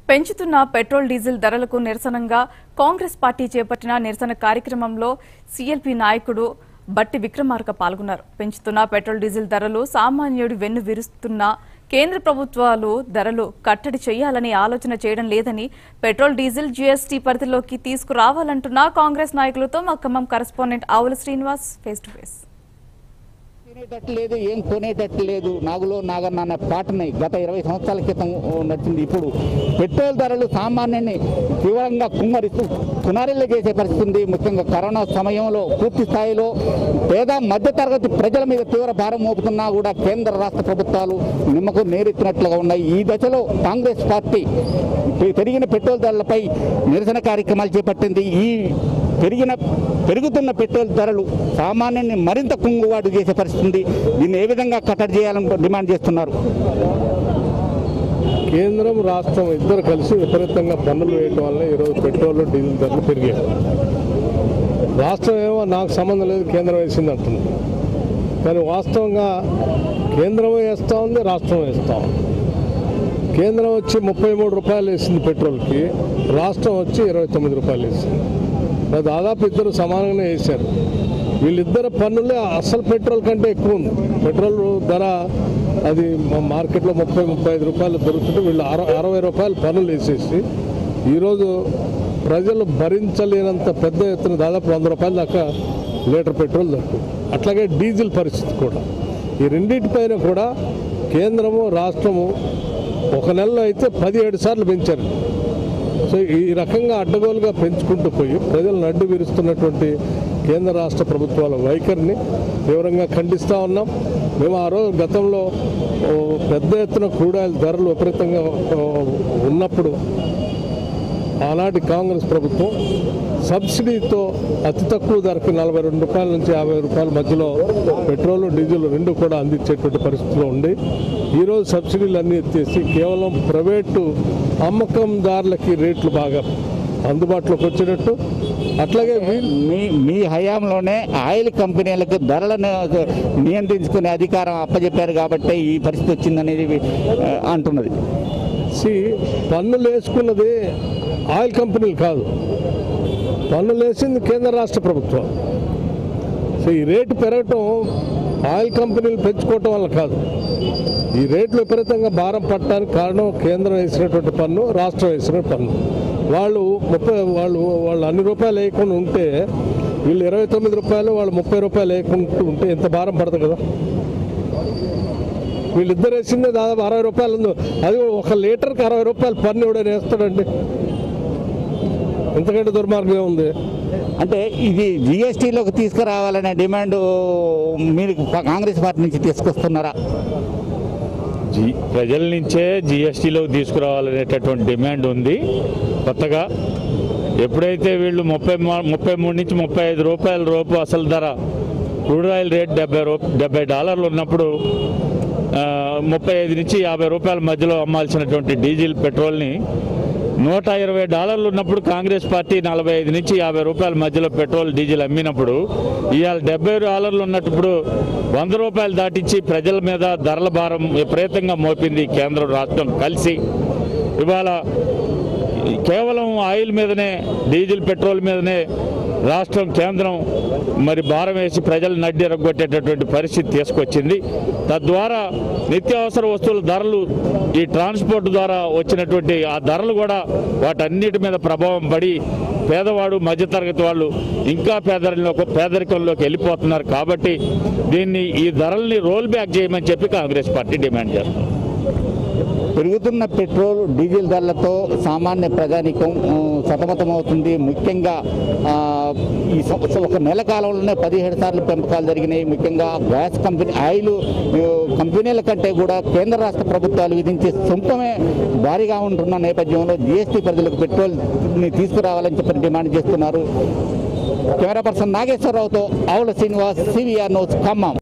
పెంచుతున్న petrol diesel ధరలకు నిరసనగా కాంగ్రెస్ పార్టీ చేపట్టిన నిరసన కార్యక్రమంలో సీఎల్పీ నాయకుడు బట్టి విక్రమార్క పాల్గొన్నారు పెంచుతున్న పెట్రోల్ డీజిల్ ధరలు సామాన్యుడి వెన్ను విరుస్తున్న కేంద్ర ప్రభుత్వాలు ధరలు కట్టడి చేయాలని ఆలోచన చేయడం లేదని పెట్రోల్ డీజిల్ జీఎస్టీ పరిధిలోకి తీసుకురావాలంటున్న కాంగ్రెస్ నాయకులతో మా Khammam correspondent Avula Srinivas face to face తినేటట్టు లేదు ఏం కొనేటట్టు లేదు నాగులో నాగన్న అనే పాటని గత ఇరవై సంవత్సరాల క్రితం నడిచింది ఇప్పుడు పెట్రోల్ ధరలు సామాన్యాన్ని తీవ్రంగా కుమ్మరిస్తూ కునారిల్లు చేసే పరిస్థితి ఉంది ముఖ్యంగా కరోనా సమయంలో పూర్తి స్థాయిలో పేద మధ్యతరగతి ప్రజల మీద తీవ్ర భారం మోపుతున్నా కూడా కేంద్ర రాష్ట్ర ప్రభుత్వాలు నిమ్మకు నేరెత్తినట్లుగా ఉన్నాయి ఈ దశలో కాంగ్రెస్ పార్టీ పె- పెరిగిన పెట్రోల్ ధరలపై నిరసన కార్యక్రమాలు చేపట్టింది ఈ పెరిగిన పెరుగుతున్న పెట్రోల్ ధరలు సామాన్యాన్ని మరింత కుంగుబాటు చేసే పరిస్థితి ఉంది దీన్ని ఏ విధంగా కట్టడి చేయాలని డిమాండ్ చేస్తున్నారు కేంద్రం రాష్ట్రం ఇద్దరు కలిసి విపరీతంగా పన్నులు వేయటం వల్ల ఈరోజు పెట్రోల్ డీజిల్ ధరలు పెరిగాయి రాష్ట్రం ఏమో నాకు సంబంధం లేదు కేంద్రం వేసింది అంటుంది కానీ వాస్తవంగా కేంద్రం వేస్తూ ఉంది రాష్ట్రం వేస్తూ ఉంది కేంద్రం వచ్చి ముప్పై మూడు రూపాయలు వేసింది పెట్రోల్కి రాష్ట్రం వచ్చి ఇరవై తొమ్మిది రూపాయలు వేసింది మరి దాదాపు ఇద్దరు సమానంగానే వేశారు వీళ్ళిద్దరు పన్నులే అసలు పెట్రోల్ కంటే ఎక్కువ ఉంది పెట్రోల్ ధర అది మా మార్కెట్లో ముప్పై ముప్పై ఐదు రూపాయలు దొరుకుతుంటే వీళ్ళు అర అరవై రూపాయలు పన్నులు వేసేసి ఈరోజు ప్రజలు భరించలేనంత పెద్ద ఎత్తున దాదాపు వంద రూపాయల దాకా లీటర్ పెట్రోల్ దొరుకుతుంది అట్లాగే డీజిల్ పరిస్థితి కూడా ఈ రెండింటిపైన కూడా కేంద్రము రాష్ట్రము ఒక నెలలో అయితే పదిహేడు సార్లు పెంచారు సో ఈ రకంగా అడ్డగోలుగా పెంచుకుంటూ పోయి ప్రజలను అడ్డు విరుస్తున్నటువంటి కేంద్ర రాష్ట్ర ప్రభుత్వాల వైఖరిని తీవ్రంగా ఖండిస్తూ ఉన్నాం మేము ఆ రోజు గతంలో ఓ, పెద్ద ఎత్తున క్రూడాయిల్ ధరలు విపరీతంగా ఓ, ఉన్నప్పుడు ఆనాటి కాంగ్రెస్ ప్రభుత్వం సబ్సిడీతో అతి తక్కువ ధరకు నలభై రెండు రూపాయల నుంచి యాభై రూపాయల మధ్యలో పెట్రోల్ డీజిల్ రెండు కూడా అందించేటువంటి పరిస్థితిలో ఉండి ఈరోజు సబ్సిడీలు అన్నీ ఎత్తేసి కేవలం ప్రైవేటు అమ్మకందారులకి రేట్లు బాగా అందుబాటులోకి వచ్చినట్టు అట్లాగే వీళ్ళు మీ మీ హయాంలోనే ఆయిల్ కంపెనీలకు ధరలను నియంత్రించుకునే అధికారం అప్పచెప్పారు కాబట్టి ఈ పరిస్థితి వచ్చిందనేది ఆ, అంటున్నది సి పన్నులు వేసుకున్నది ఆయిల్ కంపెనీలు కాదు పన్నులు వేసింది కేంద్ర రాష్ట్ర ప్రభుత్వం సో ఈ రేటు పెరగటం ఆయిల్ కంపెనీలు పెంచుకోవటం వల్ల కాదు ఈ రేట్లు విపరీతంగా భారం పట్టడానికి కారణం కేంద్రం వేసినటువంటి పన్ను రాష్ట్రం వేసిన పన్ను వాళ్ళు ముప్పై వాళ్ళు వాళ్ళు అన్ని రూపాయలు వేయకుండా ఉంటే వీళ్ళు ఇరవై తొమ్మిది రూపాయలు వాళ్ళు ముప్పై రూపాయలు వేయకుండా ఉంటే ఎంత భారం పడుతుంది కదా వీళ్ళిద్దరు వేసిందే దాదాపు అరవై రూపాయలు ఉంది అది ఒక లీటర్కి అరవై రూపాయలు పన్ను ఎవడైనా వేస్తాడండి ఎంతకంటే దుర్మార్గం ఏముంది అంటే ఇది జిఎస్టీలోకి తీసుకురావాలనే డిమాండ్ మీరు కాంగ్రెస్ పార్టీ నుంచి తీసుకొస్తున్నారా జీ ప్రజల నుంచే జిఎస్టీలోకి తీసుకురావాలనేటటువంటి డిమాండ్ ఉంది కొత్తగా ఎప్పుడైతే వీళ్ళు ముప్పై మా- ముప్పై మూడు నుంచి ముప్పై ఐదు రూపాయల రూపు అసలు ధర క్రూడ్ ఆయిల్ రేట్ డెబ్బై రూ డెబ్బై డాలర్లు ఉన్నప్పుడు ఆ, ముప్పై ఐదు నుంచి యాభై రూపాయల మధ్యలో అమ్మాల్సినటువంటి డీజిల్ పెట్రోల్ని నూట ఇరవై డాలర్లు ఉన్నప్పుడు కాంగ్రెస్ పార్టీ నలభై ఐదు నుంచి యాభై రూపాయల మధ్యలో పెట్రోల్ డీజిల్ అమ్మినప్పుడు ఇవాళ డెబ్బై డాలర్లు ఉన్నప్పుడు వంద రూపాయలు దాటించి ప్రజల మీద ధరల భారం విపరీతంగా మోపింది కేంద్రం రాష్ట్రం కలిసి ఇవాళ కేవలం ఆయిల్ మీదనే డీజిల్ పెట్రోల్ మీదనే రాష్ట్రం కేంద్రం మరి భారం వేసి ప్రజలు నడ్డి ఎరగొట్టేటటువంటి పరిస్థితి తీసుకొచ్చింది తద్వారా నిత్యావసర వస్తువుల ధరలు ఈ ట్రాన్స్పోర్ట్ ద్వారా వచ్చినటువంటి ఆ ధరలు కూడా వాటన్నిటి మీద ప్రభావం పడి పేదవాడు మధ్యతరగతి వాళ్ళు ఇంకా పేదరికంలోకి పేదరికంలోకి వెళ్ళిపోతున్నారు కాబట్టి దీన్ని ఈ ధరల్ని రోల్ బ్యాక్ చేయమని చెప్పి కాంగ్రెస్ పార్టీ డిమాండ్ చేస్తుంది పెరుగుతున్న పెట్రోల్ డీజిల్ ధరలతో సామాన్య ప్రజానికం ఆ, సతమతమవుతుంది ముఖ్యంగా ఆ, ఈ సం- ఒక నెల కాలంలోనే పదిహేడు సార్లు పెంపకాలు జరిగినాయి ముఖ్యంగా గ్యాస్ కంపెనీ ఆయిల్ ఆ, కంపెనీల కంటే కూడా కేంద్ర రాష్ట్ర ప్రభుత్వాలు విధించే సొంతమే భారీగా ఉంటున్న నేపథ్యంలో జీఎస్టీ పరిధిలోకి పెట్రోల్ని తీసుకురావాలని చెప్పి డిమాండ్ చేస్తున్నారు కెమెరా పర్సన్ నాగేశ్వరరావుతో ఆవుల శ్రీనివాస్ సివిఆర్ న్యూస్ ఖమ్మం